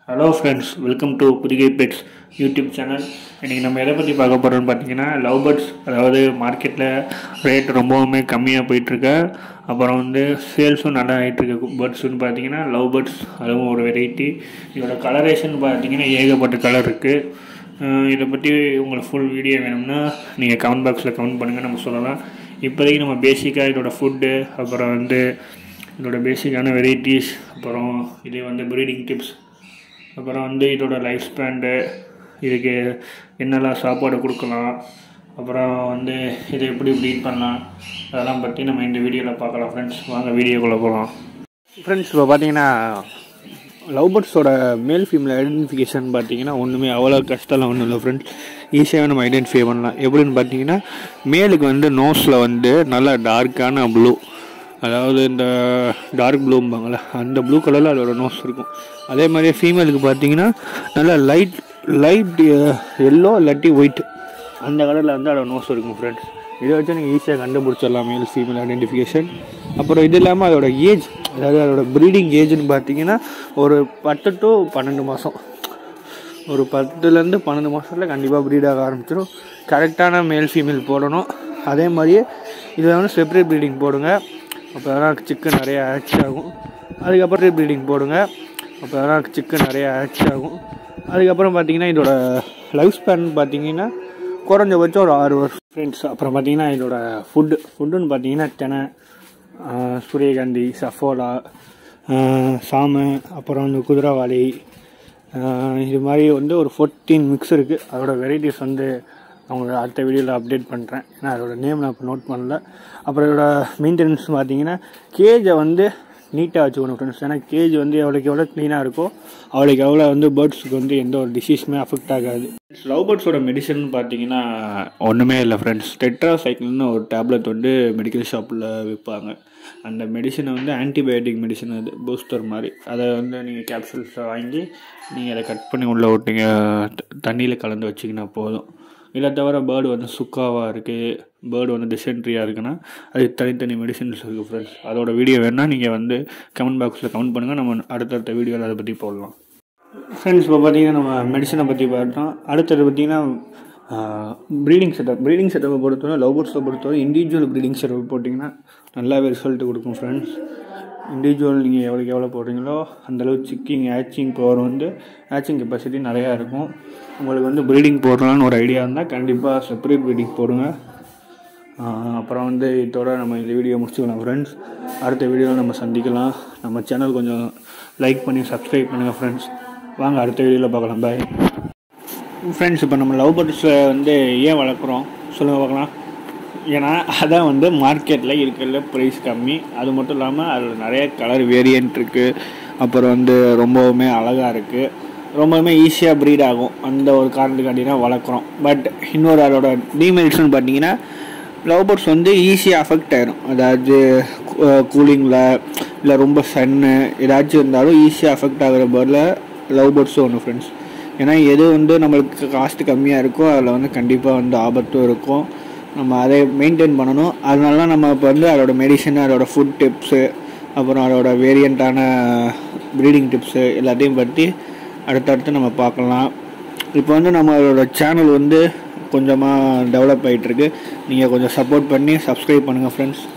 hello friends welcome to Pudhigai pets YouTube channel இன்றைக்கி நம்ம எதை பற்றி பார்க்க போகிறோம்னு பார்த்தீங்கன்னா லவ் பேர்ட்ஸ் அதாவது மார்க்கெட்டில் ரேட் ரொம்பவுமே கம்மியாக போயிட்டுருக்கு அப்புறம் வந்து சேல்ஸும் நல்லா ஆகிட்டுருக்கு பேர்ட்ஸ்னு பார்த்தீங்கன்னா லவ் பேர்ட்ஸ் அதுவும் ஒரு வெரைட்டி இதோட கலரேஷன் பார்த்தீங்கன்னா ஏகப்பட்ட கலர் இருக்குது இதை பற்றி உங்களுக்கு ஃபுல் வீடியோ வேணும்னா நீங்கள் கமெண்ட் பாக்ஸில் கமெண்ட் பண்ணுங்கள் நம்ம சொல்லலாம் இப்போதைக்கு நம்ம பேசிக்காக இதோட ஃபுட்டு அப்புறம் வந்து இதோட பேசிக்கான வெரைட்டிஸ் அப்புறம் இது வந்து ப்ரீடிங் டிப்ஸ் அப்புறம் வந்து இதோட லைஃப் ஸ்பேண்டு இதுக்கு என்னெல்லாம் சாப்பாடு கொடுக்கலாம் அப்புறம் வந்து இதை எப்படி ப்ரீட் பண்ணலாம் அதெல்லாம் பற்றி நம்ம இந்த வீடியோவில் பார்க்கலாம் ஃப்ரெண்ட்ஸ் வாங்க வீடியோக்குள்ளே போகலாம் ஃப்ரெண்ட்ஸ் இப்போ பார்த்தீங்கன்னா லவ் பேர்ட்ஸோட மேல் ஃபீமேல் ஐடென்டிஃபிகேஷன் பார்த்தீங்கன்னா ஒன்றுமே அவ்வளோ கஷ்டம்லாம் ஒன்றும் இல்லை ஃப்ரெண்ட்ஸ் ஈஸியாக நம்ம ஐடென்டிஃபை பண்ணலாம் எப்படின்னு பார்த்தீங்கன்னா மேலுக்கு வந்து நோஸில் வந்து நல்லா டார்க்கான ப்ளூ அதாவது இந்த டார்க் ப்ளூம்பாங்கள்ல அந்த ப்ளூ கலரில் அதோட நோஸ் இருக்கும் அதே மாதிரியே ஃபீமேலுக்கு பார்த்தீங்கன்னா நல்லா லைட் லைட் எல்லோ இல்லாட்டி ஒயிட் அந்த கலரில் வந்து அதோட நோஸ் இருக்கும் ஃப்ரெண்ட்ஸ் இதை வச்சு நீங்கள் ஈஸியாக கண்டுபிடிச்சிடலாம் மேல் ஃபீமேல் ஐடென்டிஃபிகேஷன் அப்புறம் இது இல்லாமல் அதோட ஏஜ் அதாவது அதோட ப்ரீடிங் ஏஜ்னு பார்த்தீங்கன்னா ஒரு பத்து டு பன்னெண்டு மாதம் ஒரு பத்துலேருந்து பன்னெண்டு மாதத்தில் கண்டிப்பாக ப்ரீட் ஆக ஆரம்பிச்சிடும் கரெக்டான மேல் ஃபீமேல் போடணும் அதே மாதிரியே இதில் வந்து செப்பரேட் ப்ரீடிங் போடுங்க அப்போ தான் சிக்கன் நிறைய ஆட்ச் ஆகும் அதுக்கப்புறம் ப்ரீடிங் போடுங்க அப்போ தான் சிக்கன் நிறைய ஆட்ச் ஆகும் அதுக்கப்புறம் பார்த்தீங்கன்னா இதோட லைஃப் ஸ்பேன் பார்த்தீங்கன்னா குறைஞ்சபட்சம் ஒரு ஆறு வருஷம் ஃப்ரெண்ட்ஸ் அப்புறம் பார்த்தீங்கன்னா இதோட ஃபுட்டு ஃபுட்டுன்னு பார்த்தீங்கன்னா தெனை ஆஹ் சூரியகாந்தி சஃபோலா ஆஹ் சாமை அப்புறம் வந்து குதிரைவாளி ஆஹ் இது மாதிரி வந்து ஒரு ஃபோர்டீன் மிக்ஸ் இருக்குது அதோட வெரைட்டிஸ் வந்து அவங்க அடுத்த வீடியோவில் அப்டேட் பண்ணுறேன் ஏன்னா அதோட நேம் நான் இப்போ நோட் பண்ணல அப்புறம் இதோட மெயின்டெனன்ஸ் பார்த்தீங்கன்னா கேஜை வந்து நீட்டாக வச்சுக்கணும் ஃப்ரெண்ட்ஸ் ஏன்னா கேஜ் வந்து எவ்வளோக்கு எவ்வளோ க்ளீனாக இருக்கோ அவ்வளோக்கு எவ்வளோ வந்து பேர்ட்ஸுக்கு வந்து எந்த ஒரு டிசீஸுமே அஃபெக்ட் ஆகாது லவ் பேர்ட்ஸோட மெடிசன் பார்த்தீங்கன்னா ஒன்றுமே இல்லை ஃப்ரெண்ட்ஸ் டெட்ரா சைக்கிள்னு ஒரு டேப்லெட் வந்து மெடிக்கல் ஷாப்பில் விற்பாங்க அந்த மெடிசனை வந்து ஆன்டிபயோட்டிக் மெடிசன் அது பூஸ்டர் மாதிரி அதை வந்து நீங்கள் கேப்சூல்ஸை வாங்கி நீங்கள் அதை கட் பண்ணி உள்ளே விட்டீங்க தண்ணியில் கலந்து வச்சிங்கன்னா போதும் இதை தவிர பேர்டு வந்து சுக்காவாக இருக்குது பேர்டு வந்து டிசென்ட்ரியாக இருக்குன்னா அதுக்கு தனித்தனி மெடிசின்ஸ் இருக்குது ஃப்ரெண்ட்ஸ் அதோட வீடியோ வேணால் நீங்கள் வந்து கமெண்ட் பாக்ஸில் கமெண்ட் பண்ணுங்கள் நம்ம அடுத்தடுத்த வீடியோவில் அதை பற்றி போடலாம் ஃப்ரெண்ட்ஸ் இப்போ பார்த்தீங்கன்னா நம்ம மெடிசனை பற்றி பார்த்தோம் அடுத்தது பார்த்தீங்கன்னா ப்ரீடிங் செட்டப் ப்ரீடிங் செட்டப்பை பொறுத்தவரை லவ் பேர்ட்ஸை பொறுத்தவரை இண்டிவிஜுவல் ப்ரீடிங் செட்டப் போட்டிங்கன்னா நல்லாவே ரிசல்ட் கொடுக்கும் ஃப்ரெண்ட்ஸ் இண்டிவிஜுவல் நீங்கள் எவ்வளோக்கு எவ்வளோ போடுறீங்களோ அந்தளவு சிக்கிங் ஆச்சிங் பவர் வந்து ஆச்சிங் கெப்பாசிட்டி நிறையா இருக்கும் உங்களுக்கு வந்து ப்ரீடிங் போடலான்னு ஒரு ஐடியா இருந்தால் கண்டிப்பாக செப்பரேட் ப்ரீடிங் போடுங்க அப்புறம் வந்து இதோட நம்ம இந்த வீடியோ முடிச்சுக்கலாம் ஃப்ரெண்ட்ஸ் அடுத்த வீடியோவில் நம்ம சந்திக்கலாம் நம்ம சேனல் கொஞ்சம் லைக் பண்ணி சப்ஸ்கிரைப் பண்ணுங்கள் ஃப்ரெண்ட்ஸ் வாங்க அடுத்த வீடியோவில் பார்க்கலாம் பாய் ஃப்ரெண்ட்ஸ் இப்போ நம்ம லவ் பேர்ட்ஸை வந்து ஏன் வளர்க்குறோம் சொல்லுங்கள் பார்க்கலாம் ஏன்னா அதான் வந்து மார்க்கெட்டில் இருக்கிறதுல ப்ரைஸ் கம்மி அது மட்டும் இல்லாமல் அதில் நிறைய கலர் வேரியன்ட் இருக்குது அப்புறம் வந்து ரொம்பவுமே அழகாக இருக்குது ரொம்பவுமே ஈஸியாக ப்ரீட் ஆகும் அந்த ஒரு காரணத்துக்காண்டி தான் வளர்க்குறோம் பட் இன்னொரு அதோட டிமெரிட்ஸ்னு பார்த்தீங்கன்னா லவ் பேர்ட்ஸ் வந்து ஈஸியாக அஃபெக்ட் ஆயிரும் அதாவது கூலிங்கில் இல்லை ரொம்ப சன்னு ஏதாச்சும் இருந்தாலும் ஈஸியாக அஃபெக்ட் ஆகிற பேர்டில் லவ் பேர்ட்ஸும் ஒன்று ஃப்ரெண்ட்ஸ் ஏன்னா எது வந்து நம்மளுக்கு காஸ்ட் கம்மியாக இருக்கோ அதில் வந்து கண்டிப்பாக வந்து ஆபத்தும் இருக்கும் நம்ம அதை மெயின்டைன் பண்ணணும் அதனால நம்ம இப்போ வந்து அதோட மெடிசன் அதோட ஃபுட் டிப்ஸு அப்புறம் அதோட வேரியண்ட்டான ப்ரீடிங் டிப்ஸு எல்லாத்தையும் பற்றி அடுத்தடுத்து நம்ம பார்க்கலாம் இப்போ வந்து நம்மளோட சேனல் வந்து கொஞ்சமாக டெவலப் ஆகிட்டுருக்கு நீங்கள் கொஞ்சம் சப்போர்ட் பண்ணி சப்ஸ்கிரைப் பண்ணுங்கள் ஃப்ரெண்ட்ஸ்